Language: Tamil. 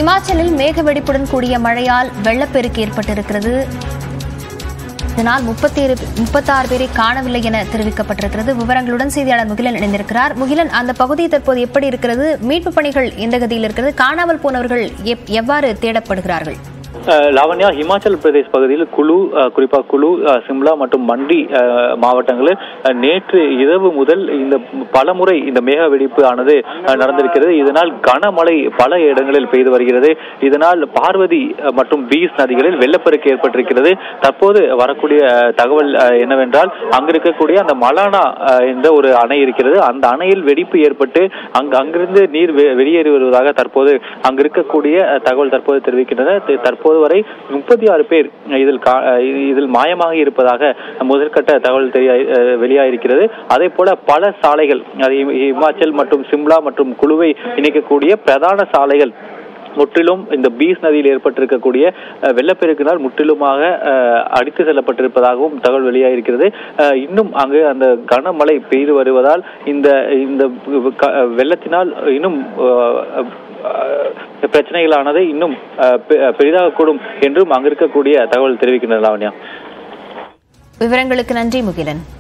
ஹிமாச்சலில் மேக வெடிப்புடன் கூடிய மழையால் வெள்ளப்பெருக்கு ஏற்பட்டிருக்கிறது இதனால் முப்பத்தி முப்பத்தாறு பேரை காணவில்லை என தெரிவிக்கப்பட்டிருக்கிறது விவரங்களுடன் செய்தியாளர் முகிலன் இணைந்திருக்கிறார் முகிலன் அந்த பகுதி தற்போது எப்படி இருக்கிறது மீட்பு பணிகள் எந்த கதியில் இருக்கிறது காணாமல் போனவர்கள் எப்- எவ்வாறு தேடப்படுகிறார்கள் அஹ் லாவண்யா இமாச்சல் பிரதேஷ் பகுதியில் குழு அஹ் குறிப்பா குழு அஹ் சிம்லா மற்றும் மண்டி அஹ் மாவட்டங்களில் அஹ் நேற்று இரவு முதல் இந்த பலமுறை இந்த மேக வெடிப்பு ஆனது அஹ் நடந்திருக்கிறது இதனால் கனமழை பல இடங்களில் பெய்து வருகிறது இதனால் பார்வதி அஹ் மற்றும் பீஸ் நதிகளில் வெள்ளப்பெருக்கு ஏற்பட்டிருக்கிறது தற்போது வரக்கூடிய அஹ், தகவல் அஹ், என்னவென்றால் அங்கு இருக்கக்கூடிய அந்த மலானா அஹ், என்ற ஒரு அணை இருக்கிறது அந்த அணையில் வெடிப்பு ஏற்பட்டு அங்கு அங்கிருந்து நீர் வெ- வெளியேறி வருவதாக தற்போது அங்கு இருக்கக்கூடிய அஹ், தகவல் தற்போது தெரிவிக்கின்றன தி- தற்போது வரை முப்பத்தி ஆறு பேர் இதில் கா- அஹ், இதில் மாயமாக இருப்பதாக முதற்கட்ட தகவல் தெரிய அஹ், வெளியாயிருக்கிறது அதே போல பல சாலைகள் அது இ- இமாச்சல் மற்றும் சிம்லா மற்றும் குழுவை இணைக்கக்கூடிய பிரதான சாலைகள் முற்றிலும் இந்த பீஸ் நதியில் ஏற்பட்டிருக்கக்கூடிய அஹ், வெள்ளப்பெருக்கினால் முற்றிலுமாக அஹ், அடித்து செல்லப்பட்டிருப்பதாகவும் தகவல் வெளியாகிருக்கிறது அஹ், இன்னும் அங்கு அந்த கனமழை பெய்து வருவதால் இந்த இந்த க- வெள்ளத்தினால் இன்னும் அஹ், அஹ், பிரச்சனைகளானது இன்னும் அஹ், பெ- பெரிதாகக்கூடும் என்றும் அங்கு இருக்கக்கூடிய தகவல் தெரிவிக்கின்றன லாவண்யா விவரங்களுக்கு நன்றி முகிலன்